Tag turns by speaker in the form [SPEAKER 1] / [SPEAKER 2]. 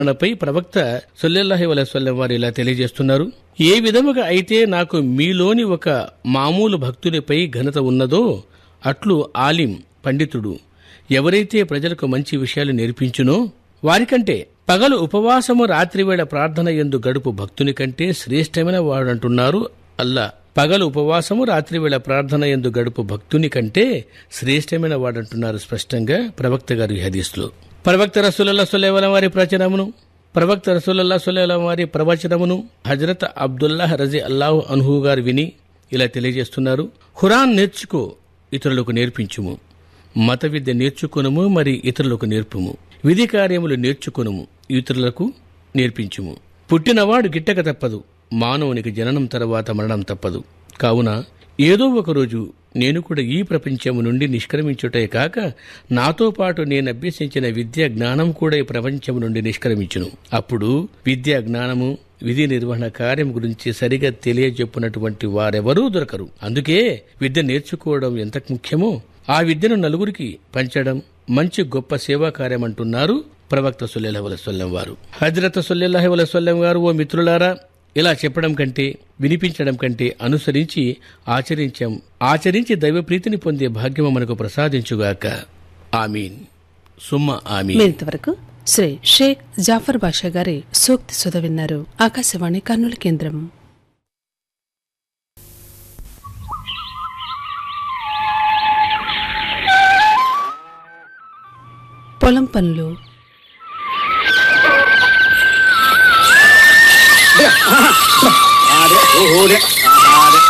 [SPEAKER 1] పై ప్రవక్త సొల్లెల్లాహి వసల్లం వారు ఇలా తెలియజేస్తున్నారు ఏ విధముగా అయితే నాకు మీలోని ఒక మామూలు భక్తునిపై ఘనత ఉన్నదో అట్లు ఆలిం పండితుడు ఎవరైతే ప్రజలకు మంచి విషయాలు నేర్పించునో వారికంటే పగలు ఉపవాసము రాత్రివేళ ప్రార్థన ఎందు గడుపు భక్తుని కంటే శ్రేష్టమైన వాడంటున్నారు అల్లా పగలు ఉపవాసము రాత్రివేళ ప్రార్థన ఎందు గడుపు భక్తుని కంటే శ్రేష్టమైన వాడంటున్నారు స్పష్టంగా ప్రవక్త గారు ఈ హదీస్లో ప్రవక్త రసూలల్లా సులేవలం వారి ప్రచనమును ప్రవక్త రసూలల్లా సులేవలం వారి ప్రవచనమును హజరత్ అబ్దుల్లాహ్ రజీ అల్లాహ్ అన్హు గారు విని ఇలా తెలియజేస్తున్నారు ఖురాన్ నేర్చుకో ఇతరులకు నేర్పించుము మత విద్య నేర్చుకునుము మరి ఇతరులకు నేర్పుము విధి కార్యములు నేర్చుకునుము ఇతరులకు నేర్పించుము పుట్టినవాడు గిట్టక తప్పదు మానవునికి జననం తర్వాత మరణం తప్పదు కావున ఏదో ఒక రోజు నేను కూడా ఈ ప్రపంచము నుండి నిష్క్రమించుటే కాక నాతో పాటు నేను అభ్యసించిన విద్యా జ్ఞానం కూడా ఈ ప్రపంచం నుండి నిష్క్రమించును అప్పుడు విద్యా జ్ఞానము విధి నిర్వహణ కార్యం గురించి సరిగా తెలియజెప్పునటువంటి వారెవరూ దొరకరు అందుకే విద్య నేర్చుకోవడం ఎంత ముఖ్యమో ఆ విద్యను నలుగురికి పంచడం మంచి గొప్ప సేవా కార్యం అంటున్నారు ప్రవక్త సుల్లేహ వసల్లం వారు హజరత్ సుల్లేహ వసల్లం గారు ఓ మిత్రులారా ఇలా చెప్పడం కంటే వినిపించడం కంటే అనుసరించి ఆచరించాం ఆచరించి దైవ ప్రీతిని పొందే భాగ్యము మనకు ప్రసాదించుగాక ఆమీన్ సుమ్మ ఆమీన్
[SPEAKER 2] మీరింతవరకు శ్రీ షేక్ జాఫర్ బాషా గారి సూక్తి సుధ విన్నారు ఆకాశవాణి కర్నూలు కేంద్రం పొలం పనులు
[SPEAKER 3] Ah, det. Oh, det.